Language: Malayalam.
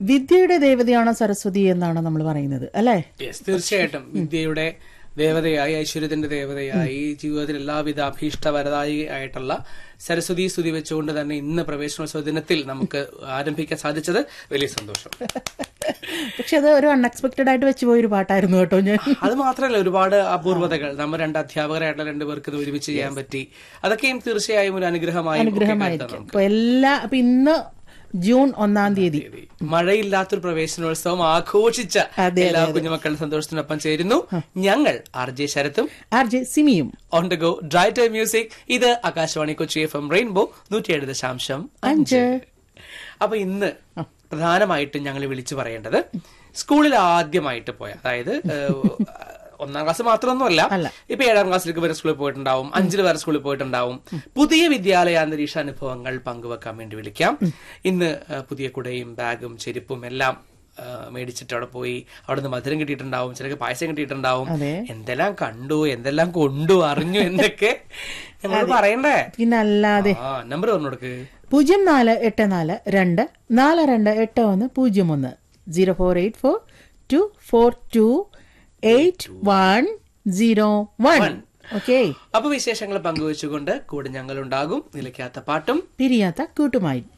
വിദ്യയുടെ ദേവതയാണ് സരസ്വതി എന്നാണ് നമ്മൾ പറയുന്നത് അല്ലേ യെസ് തീർച്ചയായിട്ടും വിദ്യയുടെ ദേവതയായി ഐശ്വര്യത്തിന്റെ ദേവതയായി ജീവിതത്തിൽ എല്ലാവിധ അഭീഷ്ടവരതായി ആയിട്ടുള്ള സരസ്വതി സ്തുതി വെച്ചുകൊണ്ട് തന്നെ ഇന്ന് പ്രവേശനോത്സവ ദിനത്തിൽ നമുക്ക് ആരംഭിക്കാൻ സാധിച്ചത് വലിയ സന്തോഷം പക്ഷെ അത് ഒരു അൺഎക്സ്പെക്ടഡ് ആയിട്ട് വെച്ച് പോയൊരു പാട്ടായിരുന്നു കേട്ടോ ഞാൻ അത് മാത്രമല്ല ഒരുപാട് അപൂർവതകൾ നമ്മൾ രണ്ട് അധ്യാപകരായിട്ടുള്ള രണ്ടുപേർക്ക് ഇത് ഒരുമിച്ച് ചെയ്യാൻ പറ്റി അതൊക്കെയും തീർച്ചയായും ഒരു അനുഗ്രഹമായി ഒക്കെ കരുതാം അനുഗ്രഹമായിരിക്കും അപ്പൊ എല്ലാ അപ്പൊ ഇന്ന് ജൂൺ ഒന്നാം തീയതി നമുക്ക്. മഴയില്ലാത്തൊരു പ്രവേശനോത്സവം ആഘോഷിച്ച അതെ, എല്ലാ കുഞ്ഞുമക്കളുടെ സന്തോഷത്തിനൊപ്പം ചേരുന്നു ഞങ്ങൾ ആർ ജെ ശരത്തും ആർ ജെ സിമിയും on the go drive time music ഇത് Akashvani Kochi F M rainbow നൂറ്റിയേഴ് ദശാംശം അഞ്ച് അപ്പൊ ഇന്ന് പ്രധാനമായിട്ടും ഞങ്ങൾ വിളിച്ചു പറയേണ്ടത് സ്കൂളിൽ ആദ്യമായിട്ട് പോയ അതായത് ഏഹ്, ഒന്നാം ക്ലാസ് മാത്രമൊന്നുമല്ല അല്ല. ഇപ്പൊ ഏഴാം ക്ലാസ്സിലേക്ക് വരെ സ്കൂളിൽ പോയിട്ടുണ്ടാവും അഞ്ചിൽ വരെ സ്കൂളിൽ പോയിട്ടുണ്ടാവും പുതിയ വിദ്യാലയ അന്തരീക്ഷ അനുഭവങ്ങൾ പങ്കുവെക്കാൻ വേണ്ടി വിളിക്കാം ഇന്ന് ഏഹ്, പുതിയ കുടയും ബാഗും ചെരുപ്പും എല്ലാം ഏഹ്, മേടിച്ചിട്ട് അവിടെ പോയി അവിടെ നിന്ന് മധുരം കിട്ടിയിട്ടുണ്ടാവും ചിലക്ക് പായസം കിട്ടിയിട്ടുണ്ടാവും അതെ. എന്തെല്ലാം കണ്ടു എന്തെല്ലാം കൊണ്ടു അറിഞ്ഞു എന്നൊക്കെ ഞങ്ങൾ പറയണ്ടേ പിന്നെ അല്ലാതെ ആ നമ്പർ പറഞ്ഞു കൊടുക്ക് പൂജ്യം നാല് എട്ട് നാല് രണ്ട് നാല് രണ്ട് എട്ട് ഒന്ന് പൂജ്യം ഒന്ന് zero four eight four two four two eight one zero one okay അപ്പൊ വിശേഷങ്ങൾ പങ്കുവെച്ചുകൊണ്ട് കൂടെ ഞങ്ങൾ ഉണ്ടാകും നിലയ്ക്കാത്ത പാട്ടും പിരിയാത്ത കൂട്ടുമായി